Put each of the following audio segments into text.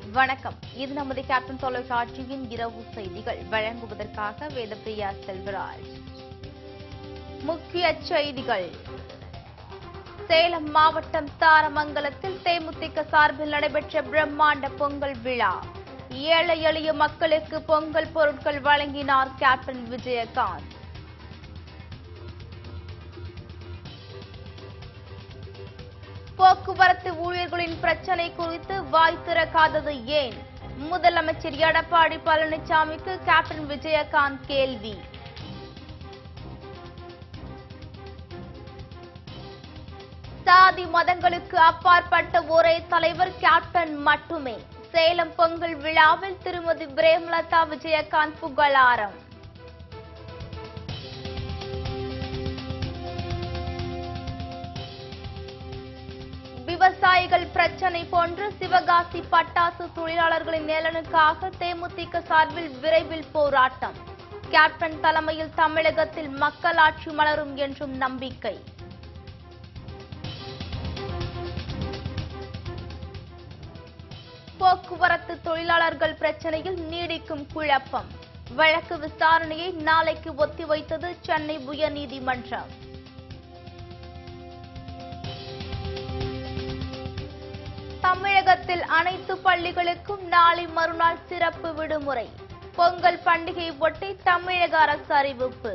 வணக்கம் இது நமது கேப்டன் தொலைக்காட்சியின் இரவு செய்திகள் வழங்குவதற்காக வேதப்பிரியா செல்வராஜ் முக்கிய செய்திகள் சேலம் மாவட்டம் தாரமங்கலத்தில் தேமுதிக சார்பில் நடைபெற்ற பிரம்மாண்ட பொங்கல் விழா ஏழை எளிய மக்களுக்கு பொங்கல் பொருட்கள் வழங்கினார் கேப்டன் விஜயகாந்த் போக்குவரத்து ஊழியர்களின் பிரச்சனை குறித்து வாய் திறக்காதது ஏன் முதலமைச்சர் எடப்பாடி பழனிசாமிக்கு கேப்டன் விஜயகாந்த் கேள்வி சாதி மதங்களுக்கு அப்பாற்பட்ட ஒரே தலைவர் கேப்டன் மட்டுமே சேலம் பொங்கல் விழாவில் திருமதி பிரேமலதா விஜயகாந்த் புகழாரம் விவசாயிகள் பிரச்சனை போன்று சிவகாசி பட்டாசு தொழிலாளர்களின் நலனுக்காக தேமுதிக சார்பில் விரைவில் போராட்டம் கேப்டன் தலைமையில் தமிழகத்தில் மக்களாட்சி மலரும் என்றும் நம்பிக்கை போக்குவரத்து தொழிலாளர்கள் பிரச்சனையில் நீடிக்கும் குழப்பம் வழக்கு விசாரணையை நாளைக்கு ஒத்திவைத்தது சென்னை உயர்நீதிமன்றம் தமிழகத்தில் அனைத்து பள்ளிகளுக்கும் நாளை மறுநாள் சிறப்பு விடுமுறை பொங்கல் பண்டிகை ஒட்டி தமிழக அரசு அறிவிப்பு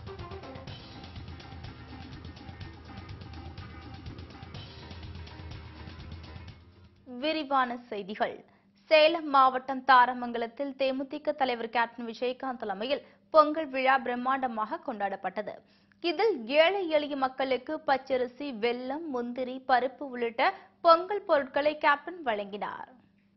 விரிவான செய்திகள் சேலம் மாவட்டம் தாரமங்கலத்தில் தேமுதிக தலைவர் கேப்டன் விஜயகாந்த் தலைமையில் பொங்கல் விழா பிரம்மாண்டமாக கொண்டாடப்பட்டது இதில் ஏழை எளிய மக்களுக்கு பச்சரிசி வெல்லம் முந்திரி பருப்பு உள்ளிட்ட பொங்கல் பொருட்களை கேப்டன் வழங்கினார்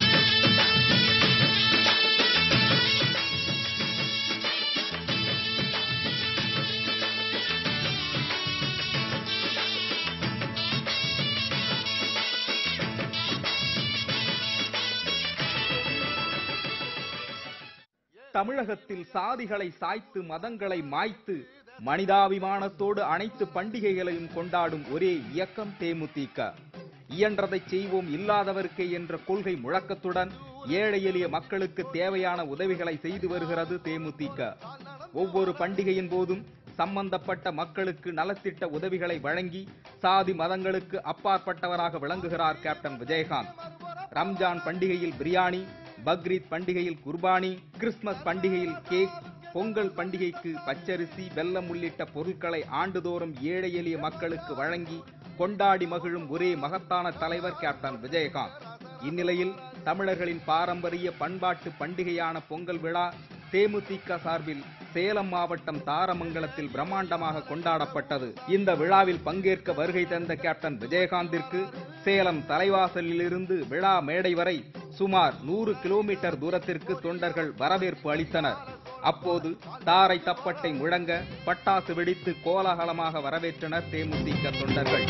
தமிழகத்தில் சாதிகளை சாய்த்து மதங்களை மாய்த்து மனிதாபிமானத்தோடு அனைத்து பண்டிகைகளையும் கொண்டாடும் ஒரே இயக்கம் தேமுதிக இயன்றதை செய்வோம் இல்லாதவர்க்கே என்ற கொள்கை முழக்கத்துடன் ஏழை எளிய மக்களுக்கு தேவையான உதவிகளை செய்து வருகிறது தேமுதிக ஒவ்வொரு பண்டிகையின் போதும் சம்பந்தப்பட்ட மக்களுக்கு நலத்திட்ட உதவிகளை வழங்கி சாதி மதங்களுக்கு அப்பாற்பட்டவராக விளங்குகிறார் கேப்டன் விஜயகாந்த் ரம்ஜான் பண்டிகையில் பிரியாணி பக்ரீத் பண்டிகையில் குர்பானி கிறிஸ்துமஸ் பண்டிகையில் கேக் பொங்கல் பண்டிகைக்கு பச்சரிசி வெல்லம் உள்ளிட்ட பொருட்களை ஆண்டுதோறும் ஏழை எளிய மக்களுக்கு வழங்கி கொண்டாடி மகிழும் ஒரே மகத்தான தலைவர் கேப்டன் விஜயகாந்த் இந்நிலையில் தமிழர்களின் பாரம்பரிய பண்பாட்டு பண்டிகையான பொங்கல் விழா தேமுதிக சார்பில் சேலம் மாவட்டம் தாரமங்கலத்தில் பிரம்மாண்டமாக கொண்டாடப்பட்டது இந்த விழாவில் பங்கேற்க வருகை தந்த கேப்டன் விஜயகாந்திற்கு சேலம் தலைவாசலிலிருந்து விழா மேடை வரை சுமார் நூறு கிலோமீட்டர் தூரத்திற்கு தொண்டர்கள் வரவேற்பு அளித்தனர் அப்போது தாரை தப்பட்டை முழங்க பட்டாசு வெடித்து கோலாகலமாக வரவேற்றனர் தேமுதிக தொண்டர்கள்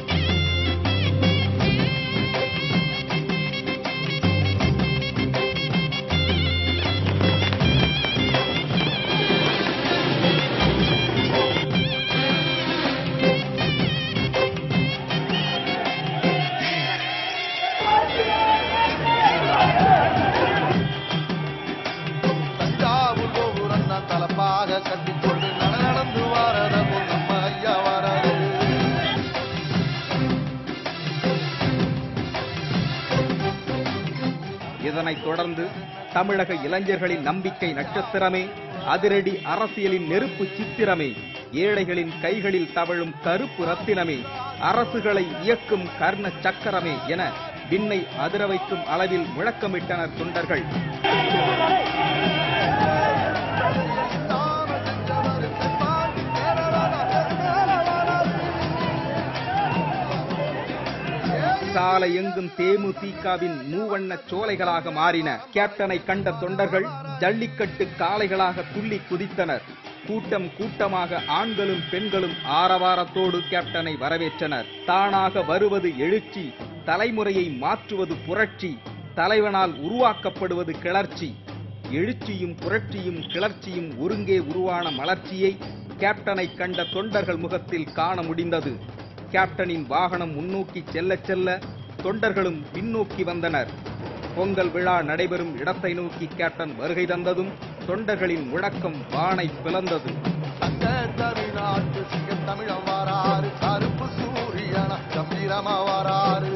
தஞ்சாவூர் கோபுரம் தான் தலப்பாக கட்டிக்கொண்டு நட நடந்து வாரத நம்ம ஐயா வாராது இதனைத் தொடர்ந்து தமிழக இளைஞர்களின் நம்பிக்கை நட்சத்திரமே அதிரடி அரசியலின் நெருப்பு சித்திரமே ஏழைகளின் கைகளில் தவழும் கருப்பு ரத்தினமே அரசுகளை இயக்கும் கர்ண சக்கரமே என விண்ணை அதிர வைக்கும் அளவில் முழக்கமிட்டனர் தொண்டர்கள் நாம செஞ்சவருக்கு பாடி தேரலாலா, தேரலாலா. சாலை எங்கும் தேமுதிகவின் மூவண்ண சோலைகளாக மாறின கேப்டனை கண்ட தொண்டர்கள் ஜல்லிக்கட்டு காளைகளாக துள்ளி குதித்தனர் கூட்டம் கூட்டமாக ஆண்களும் பெண்களும் ஆரவாரத்தோடு கேப்டனை வரவேற்றனர் தானாக வருவது எழுச்சி தலைமுறையை மாற்றுவது புரட்சி தலைவனால் உருவாக்கப்படுவது கிளர்ச்சி எழுச்சியும் புரட்சியும் கிளர்ச்சியும் ஒருங்கே உருவான மலர்ச்சியை கேப்டனை கண்ட தொண்டர்கள் முகத்தில் காண முடிந்தது கேப்டனின் வாகனம் முன்னோக்கி செல்ல செல்ல தொண்டர்களும் பின்னோக்கி வந்தனர் பொங்கல் விழா நடைபெறும் இடத்தை நோக்கி கேப்டன் வருகை தந்ததும் தொண்டர்களின் முழக்கம் வானை பிளந்தது தங்க தமிழ்நாட்டு சிங்க தமிழம் வராரு கருப்பு சூரியன கம்பீரமா வராரு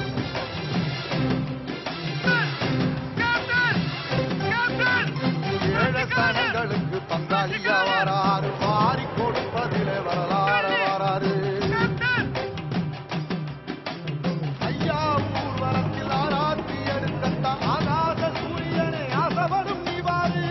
ஏழை சனங்களுக்கு பங்காளியா வராரு வாரி கொடுப்பதிலே வரலாறு வராரு ஐயா ஊர்வலத்தில் ஆராத்தி எடுக்கத்தான் ஆகாத சூரியனை ஆசவரும் நீ வாரு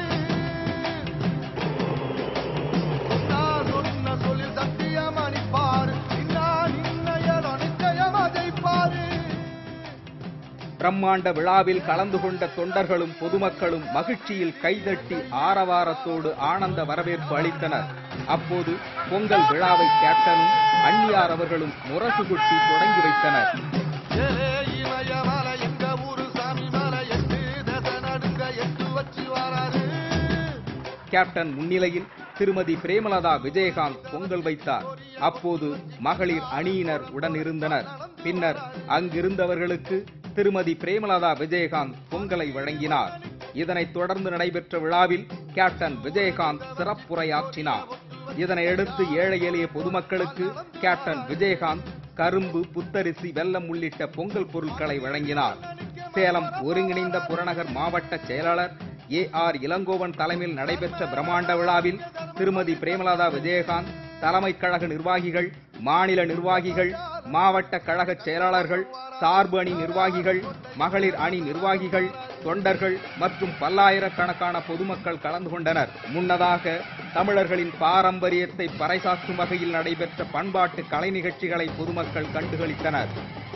நான் சொன்ன சொல்லில் சத்தியம் அணிப்பாரு நான் இன்னையனோ நிச்சயம் அதைப்பாரு பிரம்மாண்ட விழாவில் கலந்து கொண்ட தொண்டர்களும் பொதுமக்களும் மகிழ்ச்சியில் கைதட்டி ஆரவாரத்தோடு ஆனந்த வரவேற்பு அளித்தனர் அப்போது பொங்கல் விழாவை கேப்டனும் அந்நியார் அவர்களும் முரசு கொட்டி தொடங்கி வைத்தனர் ஏலே இமயமலை எங்க ஊரு சாமி மலை எட்டு தசை நடுங்க எட்டு வச்சு வராரு கேப்டன் முன்னிலையில் திருமதி பிரேமலதா விஜயகாந்த் பொங்கல் வைத்தார் அப்போது மகளிர் அணியினர் உடனிருந்தனர் பின்னர் அங்கிருந்தவர்களுக்கு திருமதி பிரேமலதா விஜயகாந்த் பொங்கலை வழங்கினார் இதனைத் தொடர்ந்து நடைபெற்ற விழாவில் கேப்டன் விஜயகாந்த் சிறப்புரையாற்றினார் இதனையடுத்து ஏழை எளிய பொதுமக்களுக்கு கேப்டன் விஜயகாந்த் கரும்பு புத்தரிசி வெல்லம் உள்ளிட்ட பொங்கல் பொருட்களை வழங்கினார் சேலம் ஒருங்கிணைந்த புறநகர் மாவட்ட செயலாளர் ஏ ஆர் இளங்கோவன் தலைமையில் நடைபெற்ற பிரம்மாண்ட விழாவில் திருமதி பிரேமலதா விஜயகாந்த் தலைமை கழக நிர்வாகிகள் மாநில நிர்வாகிகள் மாவட்ட கழக செயலாளர்கள் சார்பு அணி நிர்வாகிகள் மகளிர் அணி நிர்வாகிகள் தொண்டர்கள் மற்றும் பல்லாயிரக்கணக்கான பொதுமக்கள் கலந்து கொண்டனர் முன்னதாக தமிழர்களின் பாரம்பரியத்தை பறைசாற்றும் வகையில் நடைபெற்ற பண்பாட்டு கலை நிகழ்ச்சிகளை பொதுமக்கள் கண்டுகளித்தனர்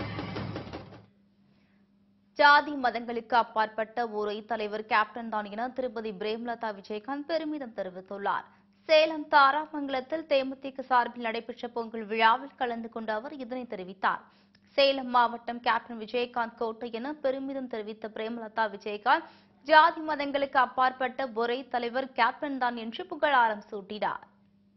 ஜாதி மதங்களுக்கு அப்பாற்பட்ட ஊரை தலைவர் கேப்டன் தான் என திருப்பதி பிரேமலதா விஜயகாந்த் பெருமிதம் தெரிவித்துள்ளார் சேலம் தாராமங்கலத்தில் தேமுதிக சார்பில் நடைபெற்ற பொங்கல் விழாவில் கலந்து கொண்ட அவர் இதனை தெரிவித்தார் சேலம் மாவட்டம் கேப்டன் விஜயகாந்த் கோட்டை என பெருமிதம் தெரிவித்த பிரேமலதா விஜயகாந்த் ஜாதி மதங்களுக்கு அப்பாற்பட்ட ஒரே தலைவர் கேப்டன் தான் என்று புகழாரம் சூட்டினார்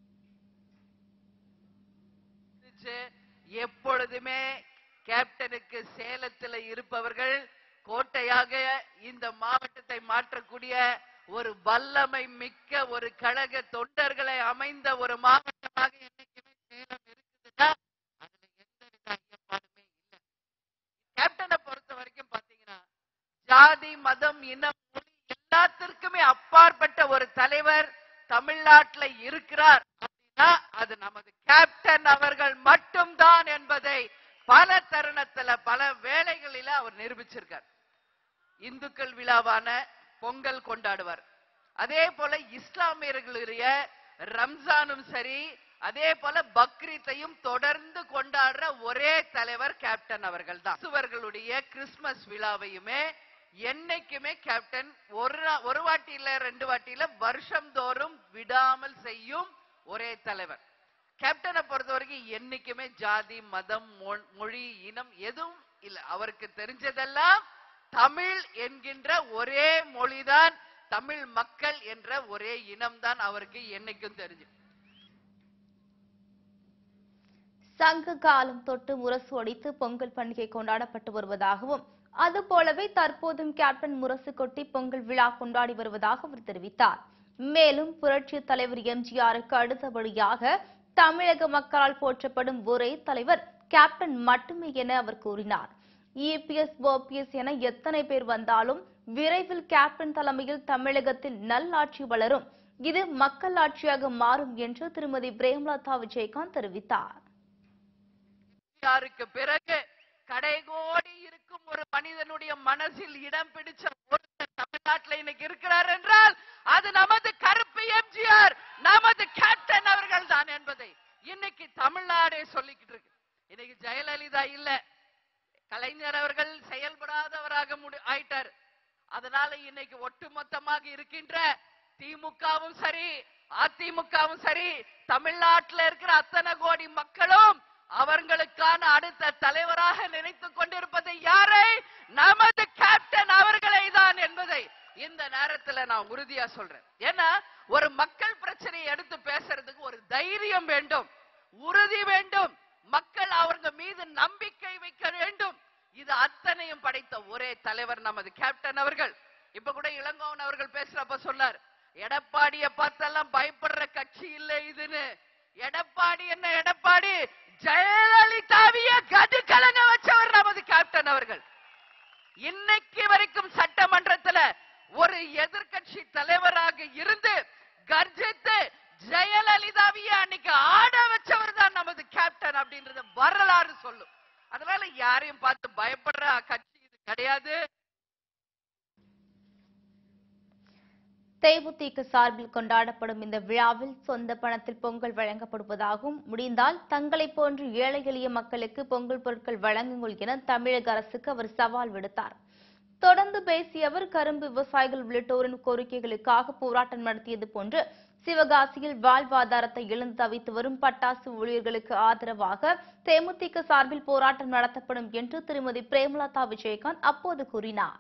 இருந்துச்சு. எப்பொழுதுமே கேப்டனுக்கு சேலத்துல இருப்பவர்கள் கோட்டையாக இந்த மாவட்டத்தை மாற்றக்கூடிய ஒரு வல்லமை மிக்க ஒரு கழக தொண்டர்களை அமைந்த ஒரு மாவட்டமாக என்னைக்குமே சேலம் இருக்குதுன்னா அதுல எந்த வித ஐயப்பாடுமே இல்லை கேப்டனை பொறுத்த வரைக்கும் பாத்தீங்கன்னா ஜாதி மதம் இனம் மொழி எல்லாத்திற்குமே அப்பாற்பட்ட ஒரு தலைவர் தமிழ்நாட்டுல இருக்கிறார் அப்படின்னா அது நமது கேப்டன் அவர்கள் மட்டும்தான் என்பதை பல தருணத்துல பல வேளைகளில அவர் நிரூபிச்சிருக்கார் இந்துக்கள் விழாவான பொங்கல் கொண்டாடுவார் அதே போல இஸ்லாமியர்களுடைய ரம்ஜானும் சரி அதே போல பக்ரீத்தையும் தொடர்ந்து கொண்டாடுற ஒரே தலைவர் கேப்டன் அவர்கள் தான் கிறிஸ்துவர்களுடைய கிறிஸ்துமஸ் விழாவையுமே என்னைக்குமே கேப்டன் ஒரு நா- ஒரு வாட்டி இல்ல ரெண்டு வாட்டி இல்ல வருஷம் தோறும் விடாமல் செய்யும் ஒரே தலைவர் கேப்டனை பொறுத்த வரைக்கும் என்னைக்குமே ஜாதி மதம் மொ- மொழி இனம் எதுவும் இல்ல அவருக்கு தெரிஞ்சதெல்லாம் தமிழ் என்கின்ற ஒரே மொழிதான் தமிழ் மக்கள் என்ற ஒரே இனம்தான் அவருக்கு என்னைக்கும் தெரிஞ்சு சங்க காலம் தொட்டு முரசு ஒடித்து பொங்கல் பண்டிகை கொண்டாடப்பட்டு வருவதாகவும் அதுபோலவே தற்போதும் கேப்டன் முரசு கொட்டி பொங்கல் விழா கொண்டாடி வருவதாக அவர் தெரிவித்தார் மேலும் புரட்சி தலைவர் எம்ஜிஆருக்கு அடுத்தபடியாக தமிழக மக்களால் போற்றப்படும் ஒரே தலைவர் கேப்டன் மட்டுமே என அவர் கூறினார் இபிஎஸ் ஓபிஎஸ் என எத்தனை பேர் வந்தாலும் விரைவில் கேப்டன் தலைமையில் தமிழகத்தில் நல்லாட்சி வளரும் இது மக்களாட்சியாக மாறும் என்று திருமதி பிரேமலதா விஜயகாந்த் தெரிவித்தார் யாருக்கு பிறகு கடைகோடி இருக்கும் ஒரு மனிதனுடைய மனசில் இடம் பிடிச்ச ஒருத்தர் தமிழ்நாட்டில் இன்னைக்கு இருக்கிறார் என்றால் அது நமது கருப்பு எம்ஜிஆர் நமது கேப்டன் அவர்கள் தான் என்பதை இன்னைக்கு தமிழ்நாடே சொல்லிக்கிட்டு இருக்கு இன்னைக்கு ஜெயலலிதா இல்ல கலைஞர் அவர்கள் செயல்படாதவராக முடி ஆயிட்டார் அதனால இன்னைக்கு ஒட்டுமொத்தமாக இருக்கின்ற திமுகவும் சரி அதிமுகவும் சரி தமிழ்நாட்டில் இருக்கிற அத்தனை கோடி மக்களும் அவர்களுக்கான அடுத்த தலைவராக நினைத்துக் கொண்டிருப்பது யாரை நமது கேப்டன் அவர்களை தான் என்பதை இந்த நேரத்துல நான் உறுதியா சொல்றேன் ஏன்னா ஒரு மக்கள் பிரச்சனையை எடுத்து பேசுறதுக்கு ஒரு தைரியம் வேண்டும் உறுதி வேண்டும் மக்கள் அவங்க மீது நம்பிக்கை வைக்க வேண்டும் இது அத்தனையும் படைத்த ஒரே தலைவர் நமது கேப்டன் அவர்கள் இப்ப கூட இளங்கோவன் அவர்கள் பேசுறப்ப சொன்னார் எடப்பாடிய பார்த்தெல்லாம் பயப்படுற கட்சி இல்ல இதுன்னு எடப்பாடி என்ன எடப்பாடி ஜெயலலிதாவிய கது கலங்க வச்சவர் நமது கேப்டன் அவர்கள் இன்னைக்கு வரைக்கும் சட்டமன்றத்துல ஒரு எதிர்க்கட்சி தலைவராக இருந்து கர்ஜித்து ஜெயலலிதாவையே அன்னைக்கு ஆட வச்சவர் தான் நமது கேப்டன் அப்படின்றது வரலாறு சொல்லும் அதனால யாரையும் பார்த்து பயப்படுற கட்சி இது கிடையாது தேமுதிக சார்பில் கொண்டாடப்படும் இந்த விழாவில் சொந்த பணத்தில் பொங்கல் வழங்கப்படுவதாகவும் முடிந்தால் தங்களைப் போன்று ஏழை எளிய மக்களுக்கு பொங்கல் பொருட்கள் வழங்குங்கள் என தமிழக அரசுக்கு அவர் சவால் விடுத்தார் தொடர்ந்து பேசிய அவர் கரும்பு விவசாயிகள் உள்ளிட்டோரின் கோரிக்கைகளுக்காக போராட்டம் நடத்தியது போன்று சிவகாசியில் வாழ்வாதாரத்தை இழந்து தவித்து வரும் பட்டாசு ஊழியர்களுக்கு ஆதரவாக தேமுதிக சார்பில் போராட்டம் நடத்தப்படும் என்று திருமதி பிரேமலதா விஜயகாந்த் அப்போது கூறினார்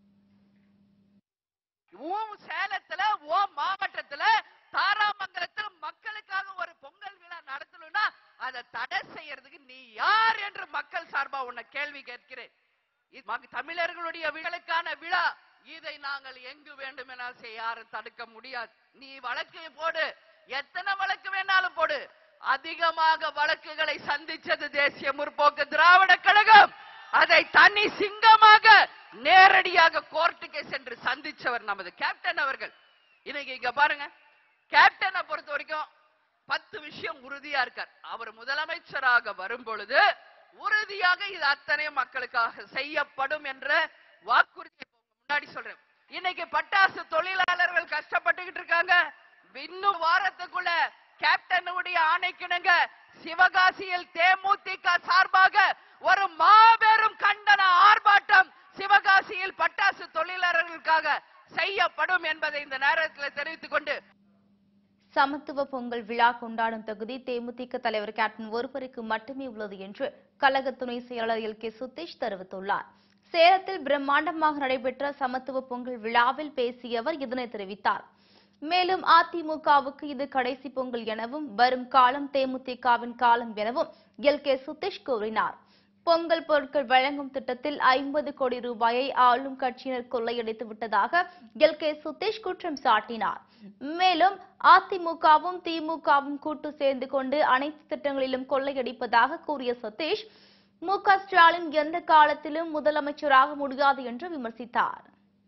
உன் சேலத்துல உன் மாவட்டத்துல தாராமங்கலத்துல மக்களுக்காக ஒரு பொங்கல் விழா நடத்தணும்னா அதை தடை செய்யறதுக்கு நீ யார் என்று மக்கள் சார்பா உன்னை கேள்வி கேட்கிறேன் இது மக- தமிழர்களுடைய விழலுக்கான விழா இதை நாங்கள் எங்கு வேண்டுமெனால் செய்ய யாரும் தடுக்க முடியாது நீ வழக்கு போடு எத்தனை வழக்கு வேணாலும் போடு அதிகமாக வழக்குகளை சந்திச்சது தேசிய முற்போக்கு திராவிட கழகம் அதை தனி சிங்கமாக நேரடியாக கோர்ட்டுக்கு சென்று சந்திச்சவர் நமது கேப்டன் அவர்கள் இன்னைக்கு இங்க பாருங்க கேப்டனை பொறுத்த வரைக்கும் பத்து விஷயம் உறுதியா இருக்கார் அவர் முதலமைச்சராக வரும் பொழுது உறுதியாக இது அத்தனை மக்களுக்காக செய்யப்படும் என்ற வாக்குறுதி இப்ப உங்க முன்னாடி சொல்றேன் இன்னைக்கு பட்டாசு தொழிலாளர்கள் கஷ்டப்பட்டுக்கிட்டு இருக்காங்க இன்னும் வாரத்துக்குள்ள கேப்டனுடைய ஆணைக்கிணங்க சிவகாசியில் தேமுதிக சார்பாக ஒரு மாபெரும் கண்டன ஆர்ப்பாட்டம் சிவகாசியில் பட்டாசு தொழிலாளர்களுக்காக செய்யப்படும் என்பதை இந்த நேரத்தில் தெரிவித்துக் கொண்டு சமத்துவ பொங்கல் விழா கொண்டாடும் தகுதி தேமுதிக தலைவர் கேப்டன் ஒருவருக்கு மட்டுமே உள்ளது என்று கழக துணை செயலாளர் எல் கே சுதீஷ் தெரிவித்துள்ளார் சேலத்தில் பிரம்மாண்டமாக நடைபெற்ற சமத்துவ பொங்கல் விழாவில் பேசிய அவர் இதனை தெரிவித்தார் மேலும் அதிமுகவுக்கு இது கடைசி பொங்கல் எனவும் வரும் காலம் தேமுதிகவின் காலம் எனவும் எல் கே சுதீஷ் கூறினார் பொங்கல் பொருட்கள் வழங்கும் திட்டத்தில் ஐம்பது கோடி ரூபாயை ஆளும் கட்சியினர் கொள்ளையடித்து விட்டதாக எல் கே சுதீஷ் குற்றம் சாட்டினார் மேலும் அதிமுகவும் திமுகவும் கூட்டு சேர்ந்து கொண்டு அனைத்து திட்டங்களிலும் கொள்ளையடிப்பதாக கூறிய சதீஷ் மு க ஸ்டாலின் எந்த காலத்திலும் முதலமைச்சராக முடியாது என்று விமர்சித்தார்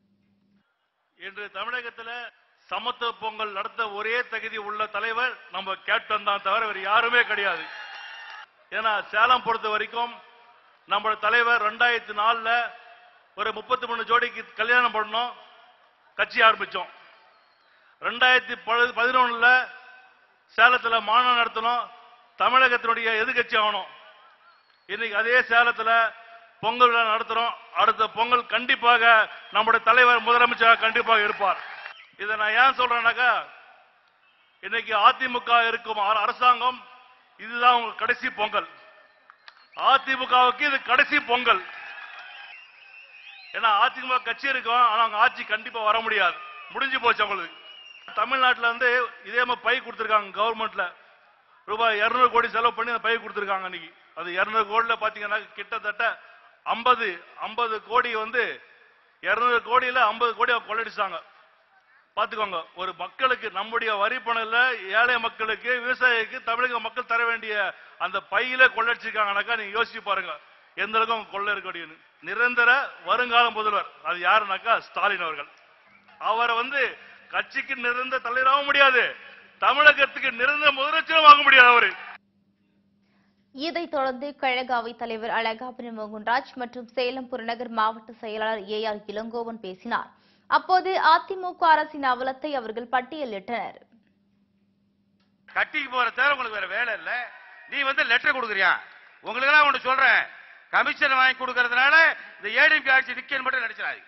இன்று தமிழகத்துல சமத்துவ பொங்கல் நடத்த ஒரே தகுதி உள்ள தலைவர் நம்ம கேப்டன் தான் தவிர வேறு யாருமே கிடையாது ஏன்னா சேலம் பொறுத்த வரைக்கும் நம்மளோட தலைவர் ரெண்டாயிரத்தி நாலுல ஒரு முப்பத்தி மூணு ஜோடிக்கு கல்யாணம் பண்ணோம் கட்சி ஆரம்பிச்சோம் ரெண்டாயிரத்தி பதினொன்னுல சேலத்துல மாநாடு நடத்தணும் தமிழகத்தினுடைய எதிர்கட்சி ஆகணும் இன்னைக்கு அதே சேலத்துல பொங்கல் விழா நடத்துறோம் அடுத்த பொங்கல் கண்டிப்பாக நம்முடைய தலைவர் முதலமைச்சராக கண்டிப்பாக இருப்பார் இதை நான் ஏன் சொல்றேன்னாக்கா இன்னைக்கு அதிமுக இருக்கும் அர- அரசாங்கம் இதுதான் உங்க கடைசி பொங்கல் அதிமுகவுக்கு இது கடைசி பொங்கல் ஏன்னா அதிமுக கட்சி இருக்கும் ஆனா அவங்க ஆட்சி கண்டிப்பா வர முடியாது முடிஞ்சு போச்சு அவங்களுக்கு தமிழ்நாட்டுல வந்து இதே மாதிரி பை கொடுத்திருக்காங்க கவர்மெண்ட்ல ரூபாய் 200 கோடி செலவு பண்ணி அந்த பை கொடுத்திருக்காங்க இன்னைக்கு அது 200 கோடியில பாத்தீங்கன்னா கிட்டத்தட்ட 50 50 கோடி வந்து 200 கோடியில 50 கோடி அவங்க கொள்ளடிச்சாங்க பாத்துக்கோங்க ஒரு மக்களுக்கு நம்முடைய வரி பணம்ல ஏழை மக்களுக்கு விவசாயிக்கு தமிழக மக்கள் தர வேண்டிய அந்த பையில கொள்ளடிச்சிருக்காங்கனாக்கா நீங்க யோசிச்சு பாருங்க எந்த அளவுக்கு அவங்க கொள்ள இருக்க முடியும் நிரந்தர வருங்கால முதல்வர் அது யாருனாக்கா ஸ்டாலின் அவர்கள் அவரை வந்து கட்சிக்கு நிரந்தர தலைவராகவும் முடியாது தமிழகத்துக்கு நிரந்தர முதலமைச்சரும் ஆக முடியாது அவரு இதைத் தொடர்ந்து கழக அவைத் தலைவர் அழகாபுரி மோகன்ராஜ் மற்றும் சேலம் புறநகர் மாவட்ட செயலாளர் ஏ ஆர் இளங்கோவன் பேசினார் அப்போது அதிமுக அரசின் அவலத்தை அவர்கள் பட்டியலிட்டனர் கட்டிக்கு போற தவிர உங்களுக்கு வேற வேலை இல்ல நீ வந்து லெட்டர் கொடுக்குறியா உங்களுக்கு எல்லாம் ஒண்ணு சொல்றேன் கமிஷன் வாங்கி கொடுக்கறதுனால இந்த ஏடிஎம்கே ஆட்சி நிக்கன்னு மட்டும் நடிச்சிடாது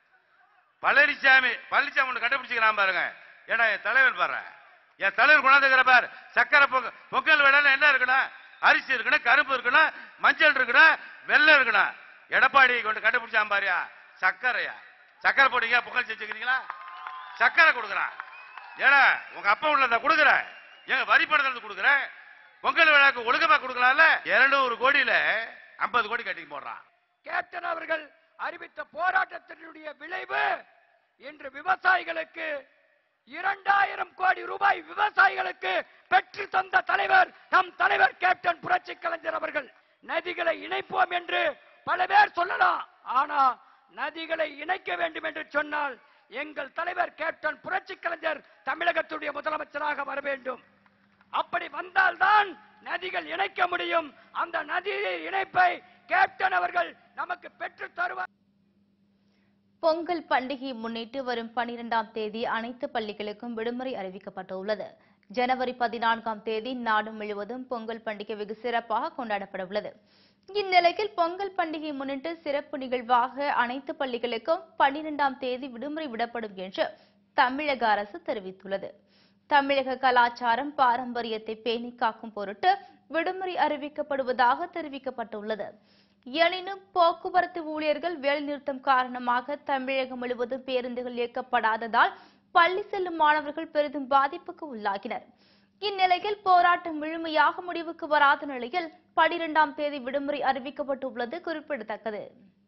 பழனிசாமி பழனிசாமி ஒண்ணு கண்டுபிடிச்சுக்கிறான் பாருங்க ஏன்னா என் தலைவர் பாரு என் தலைவர் கொண்டாந்துக்கிற பாரு சக்கரை பொங்கல் பொங்கல் வேலையில என்ன இருக்கணும் அரிசி இருக்கணும் கரும்பு இருக்கணும் மஞ்சள் இருக்கணும் வெள்ளம் இருக்கணும் எடப்பாடி கொண்டு கண்டுபிடிச்சான் பாரியா சக்கரையா சக்கரை போட்டீங்க பொங்கல் செஞ்சுக்கிறீங்களா சக்கரை கொடுக்குறான் ஏடா உங்க அப்பா உள்ள நான் கொடுக்குறேன் எங்க வரி பணத்துல இருந்து கொடுக்குறேன் பொங்கல் விழாக்கு ஒழுங்கமா கொடுக்கலாம்ல இருநூறு கோடியில ஐம்பது கோடி கட்டி போடுறான் கேப்டன் அவர்கள் அறிவித்த போராட்டத்தினுடைய விளைவு இன்று விவசாயிகளுக்கு இரண்டாயிரம் கோடி ரூபாய் விவசாயிகளுக்கு பெற்று தந்த தலைவர் நம் தலைவர் கேப்டன் புரட்சி கலைஞர் அவர்கள் நதிகளை இணைப்போம் என்று பல பேர் சொல்லலாம் ஆனா நதிகளை இணைக்க வேண்டும் என்று சொன்னால் எங்கள் தலைவர் கேப்டன் புரட்சி கலைஞர் தமிழகத்துடைய முதலமைச்சராக வர வேண்டும் அப்படி வந்தால்தான் நதிகள் இணைக்க முடியும் அந்த நதி இணைப்பை கேப்டன் அவர்கள் நமக்கு பெற்று தருவார் பொங்கல் பண்டிகையை முன்னிட்டு வரும் பனிரெண்டாம் தேதி அனைத்து பள்ளிகளுக்கும் விடுமுறை அறிவிக்கப்பட்டுள்ளது ஜனவரி பதினான்காம் தேதி நாடு முழுவதும் பொங்கல் பண்டிகை வெகு சிறப்பாக கொண்டாடப்பட உள்ளது இந்நிலையில் பொங்கல் பண்டிகையை முன்னிட்டு சிறப்பு நிகழ்வாக அனைத்து பள்ளிகளுக்கும் பன்னிரெண்டாம் தேதி விடுமுறை விடப்படும் என்று தமிழக அரசு தெரிவித்துள்ளது தமிழக கலாச்சாரம் பாரம்பரியத்தை பேணி காக்கும் பொருட்டு விடுமுறை அறிவிக்கப்படுவதாக தெரிவிக்கப்பட்டுள்ளது எனினும் போக்குவரத்து ஊழியர்கள் வேலைநிறுத்தம் காரணமாக தமிழகம் முழுவதும் பேருந்துகள் இயக்கப்படாததால் பள்ளி செல்லும் மாணவர்கள் பெரிதும் பாதிப்புக்கு உள்ளாகினர் இந்நிலையில் போராட்டம் முழுமையாக முடிவுக்கு வராத நிலையில் பனிரெண்டாம் தேதி விடுமுறை அறிவிக்கப்பட்டுள்ளது குறிப்பிடத்தக்கது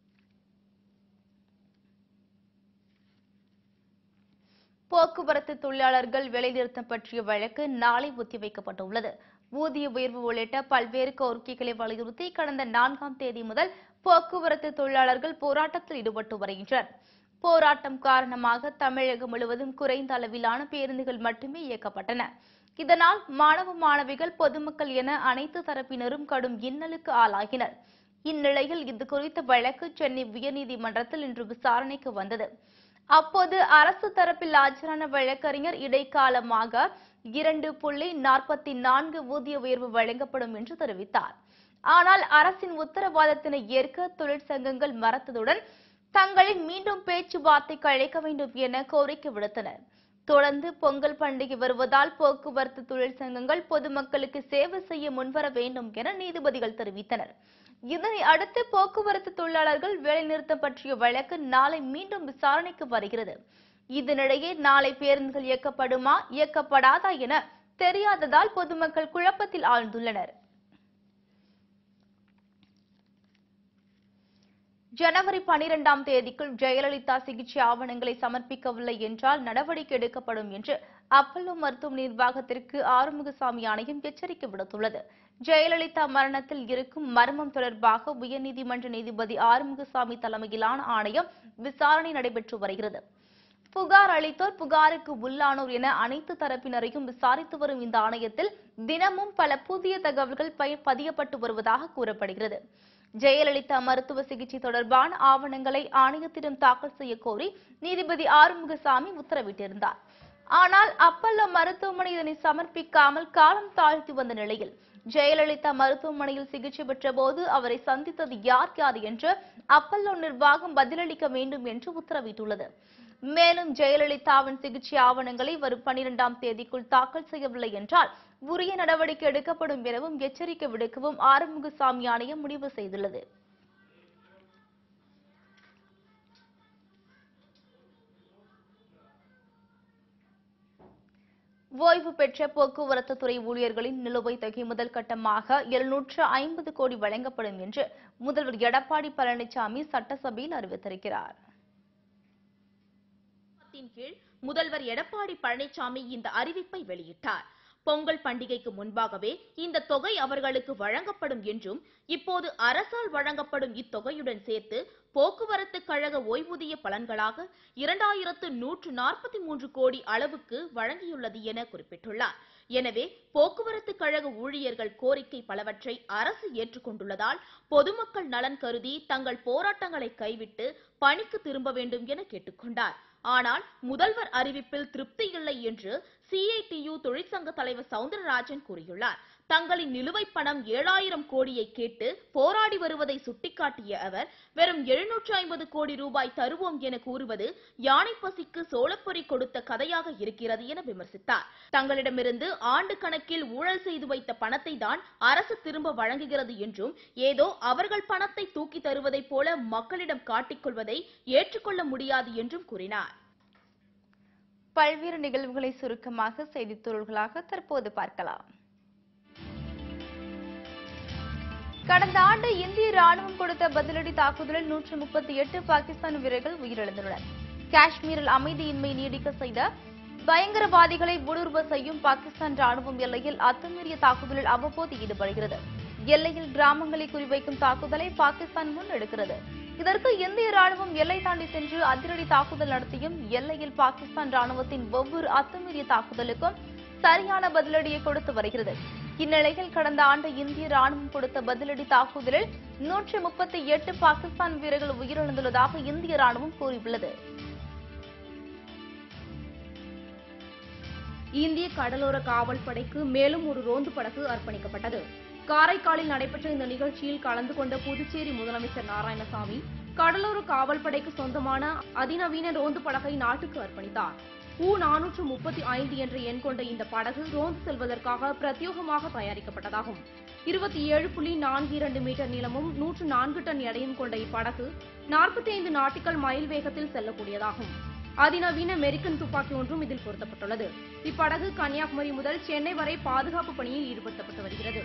போக்குவரத்து தொழிலாளர்கள் வேலைநிறுத்தம் பற்றிய வழக்கு நாளை ஒத்திவைக்கப்பட்டுள்ளது ஊதிய உயர்வு உள்ளிட்ட பல்வேறு கோரிக்கைகளை வலியுறுத்தி கடந்த நான்காம் தேதி முதல் போக்குவரத்து தொழிலாளர்கள் போராட்டத்தில் ஈடுபட்டு வருகின்றனர் போராட்டம் காரணமாக தமிழகம் முழுவதும் குறைந்த அளவிலான பேருந்துகள் மட்டுமே இயக்கப்பட்டன இதனால் மாணவ மாணவிகள் பொதுமக்கள் என அனைத்து தரப்பினரும் கடும் இன்னலுக்கு ஆளாகினர் இந்நிலையில் இது குறித்த வழக்கு சென்னை உயர்நீதிமன்றத்தில் இன்று விசாரணைக்கு வந்தது அப்போது அரசு தரப்பில் ஆஜரான வழக்கறிஞர் இடைக்காலமாக இரண்டு புள்ளி நாற்பத்தி நான்கு ஊதிய உயர்வு வழங்கப்படும் என்று தெரிவித்தார் ஆனால் அரசின் உத்தரவாதத்தினை ஏற்க தொழிற்சங்கங்கள் மறுத்ததுடன் தங்களை மீண்டும் பேச்சுவார்த்தைக்கு அழைக்க வேண்டும் என கோரிக்கை விடுத்தனர் தொடர்ந்து பொங்கல் பண்டிகை வருவதால் போக்குவரத்து தொழிற்சங்கங்கள் பொதுமக்களுக்கு சேவை செய்ய முன்வர வேண்டும் என நீதிபதிகள் தெரிவித்தனர் இதனை அடுத்து போக்குவரத்து தொழிலாளர்கள் வேலைநிறுத்தம் பற்றிய வழக்கு நாளை மீண்டும் விசாரணைக்கு வருகிறது இதனிடையே நாளை பேருந்துகள் இயக்கப்படுமா இயக்கப்படாதா என தெரியாததால் பொதுமக்கள் குழப்பத்தில் ஆழ்ந்துள்ளனர் ஜனவரி பனிரெண்டாம் தேதிக்குள் ஜெயலலிதா சிகிச்சை ஆவணங்களை சமர்ப்பிக்கவில்லை என்றால் நடவடிக்கை எடுக்கப்படும் என்று அப்பல்லோ மருத்துவ நிர்வாகத்திற்கு ஆறுமுகசாமி ஆணையம் எச்சரிக்கை விடுத்துள்ளது ஜெயலலிதா மரணத்தில் இருக்கும் மர்மம் தொடர்பாக உயர்நீதிமன்ற நீதிபதி ஆறுமுகசாமி தலைமையிலான ஆணையம் விசாரணை நடைபெற்று வருகிறது புகார் அளித்தோர் புகாருக்கு உள்ளானோர் என அனைத்து தரப்பினரையும் விசாரித்து வரும் இந்த ஆணையத்தில் தினமும் பல புதிய தகவல்கள் பய- பதியப்பட்டு வருவதாக கூறப்படுகிறது ஜெயலலிதா மருத்துவ சிகிச்சை தொடர்பான ஆவணங்களை ஆணையத்திடம் தாக்கல் செய்ய கோரி நீதிபதி ஆறுமுகசாமி உத்தரவிட்டிருந்தார் ஆனால் அப்பல்லோ மருத்துவமனை இதனை சமர்ப்பிக்காமல் காலம் தாழ்த்தி வந்த நிலையில் ஜெயலலிதா மருத்துவமனையில் சிகிச்சை பெற்ற போது அவரை சந்தித்தது யார் யார் என்று அப்பல்லோ நிர்வாகம் பதிலளிக்க வேண்டும் என்று உத்தரவிட்டுள்ளது மேலும் ஜெயலலிதாவின் சிகிச்சை ஆவணங்களை வரும் பனிரெண்டாம் தேதிக்குள் தாக்கல் செய்யவில்லை என்றால் உரிய நடவடிக்கை எடுக்கப்படும் எனவும் எச்சரிக்கை விடுக்கவும் ஆறுமுகசாமி ஆணையம் முடிவு செய்துள்ளது ஓய்வு பெற்ற போக்குவரத்து துறை ஊழியர்களின் நிலுவைத் தொகை முதல் கட்டமாக எழுநூற்று ஐம்பது கோடி வழங்கப்படும் என்று முதல்வர் எடப்பாடி பழனிசாமி சட்டசபையில் அறிவித்திருக்கிறார் திட்டத்தின் கீழ் முதல்வர் எடப்பாடி பழனிசாமி இந்த அறிவிப்பை வெளியிட்டார் பொங்கல் பண்டிகைக்கு முன்பாகவே இந்த தொகை அவர்களுக்கு வழங்கப்படும் என்றும் இப்போது அரசால் வழங்கப்படும் இத்தொகையுடன் சேர்த்து போக்குவரத்து கழக ஓய்வூதிய பலன்களாக இரண்டாயிரத்து நூற்று நாற்பத்தி மூன்று கோடி அளவுக்கு வழங்கியுள்ளது என குறிப்பிட்டுள்ளார் எனவே போக்குவரத்து கழக ஊழியர்கள் கோரிக்கை பலவற்றை அரசு ஏற்றுக்கொண்டுள்ளதால் பொதுமக்கள் நலன் கருதி தங்கள் போராட்டங்களை கைவிட்டு பணிக்கு திரும்ப வேண்டும் என கேட்டுக்கொண்டார் ஆனால் முதல்வர் அறிவிப்பில் திருப்தி இல்லை என்று சிஐடியு தொழிற்சங்க தலைவர் சவுந்தரராஜன் கூறியுள்ளார் தங்களின் நிலுவைப் பணம் ஏழாயிரம் கோடியை கேட்டு போராடி வருவதை சுட்டிக்காட்டிய அவர் வெறும் எழுநூற்று ஐம்பது கோடி ரூபாய் தருவோம் என கூறுவது யானை பசிக்கு சோளப்பொறி கொடுத்த கதையாக இருக்கிறது என விமர்சித்தார் தங்களிடமிருந்து ஆண்டு கணக்கில் ஊழல் செய்து வைத்த பணத்தை தான் அரசு திரும்ப வழங்குகிறது என்றும் ஏதோ அவர்கள் பணத்தை தூக்கி தருவதைப் போல மக்களிடம் காட்டிக்கொள்வதை ஏற்றுக்கொள்ள முடியாது என்றும் கூறினார் பல்வேறு நிகழ்வுகளை சுருக்கமாக செய்தித் துறைகளாக தற்போது பார்க்கலாம் கடந்த ஆண்டு இந்திய ராணுவம் கொடுத்த பதிலடி தாக்குதலில் நூற்று முப்பத்தி எட்டு பாகிஸ்தான் வீரர்கள் உயிரிழந்துள்ளனர் காஷ்மீரில் அமைதியின்மை நீடிக்க செய்த பயங்கரவாதிகளை ஊடுருவ செய்யும் பாகிஸ்தான் ராணுவம் எல்லையில் அத்துமீறிய தாக்குதலில் அவ்வப்போது ஈடுபடுகிறது எல்லையில் கிராமங்களை குறிவைக்கும் தாக்குதலை பாகிஸ்தான் முன்னெடுக்கிறது இதற்கு இந்திய ராணுவம் எல்லை தாண்டி சென்று அதிரடி தாக்குதல் நடத்தியும் எல்லையில் பாகிஸ்தான் ராணுவத்தின் ஒவ்வொரு அத்துமீறிய தாக்குதலுக்கும் சரியான பதிலடியை கொடுத்து வருகிறது இந்நிலையில் கடந்த ஆண்டு இந்திய ராணுவம் கொடுத்த பதிலடி தாக்குதலில் நூற்றி முப்பத்தி எட்டு பாகிஸ்தான் வீரர்கள் உயிரிழந்துள்ளதாக இந்திய ராணுவம் கூறியுள்ளது இந்திய கடலோர காவல் படைக்கு மேலும் ஒரு ரோந்து படகு அர்ப்பணிக்கப்பட்டது காரைக்காலில் நடைபெற்ற இந்த நிகழ்ச்சியில் கலந்து கொண்ட புதுச்சேரி முதலமைச்சர் நாராயணசாமி கடலோர காவல் படைக்கு சொந்தமான அதிநவீன ரோந்து படகை நாட்டுக்கு அர்ப்பணித்தார் உ நானூற்று முப்பத்தி ஐந்து என்ற எண் கொண்ட இந்த படகு ரோந்து செல்வதற்காக பிரத்யேகமாக தயாரிக்கப்பட்டதாகும் இருபத்தி ஏழு புள்ளி நான்கு இரண்டு மீட்டர் நீளமும் நூற்று நான்கு டன் எடையும் கொண்ட இப்படகு நாற்பத்தி ஐந்து நாட்டிக்கல் மைல் வேகத்தில் செல்லக்கூடியதாகும் அதிநவீன அமெரிக்கன் துப்பாக்கி ஒன்றும் இதில் பொருத்தப்பட்டுள்ளது இப்படகு கன்னியாகுமரி முதல் சென்னை வரை பாதுகாப்பு பணியில் ஈடுபடுத்தப்பட்டு வருகிறது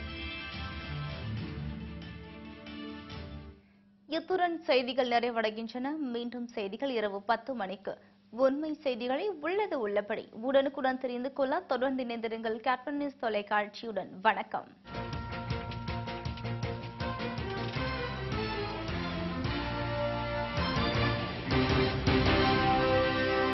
இத்துடன் செய்திகள் நிறைவடைகின்றன மீண்டும் செய்திகள் இரவு பத்து மணிக்கு உண்மை செய்திகளை உள்ளது உள்ளபடி உடனுக்குடன் தெரிந்து கொள்ள தொடர்ந்து இணைந்திருங்கள் கேப்டன் நியூஸ் தொலைக்காட்சியுடன் வணக்கம்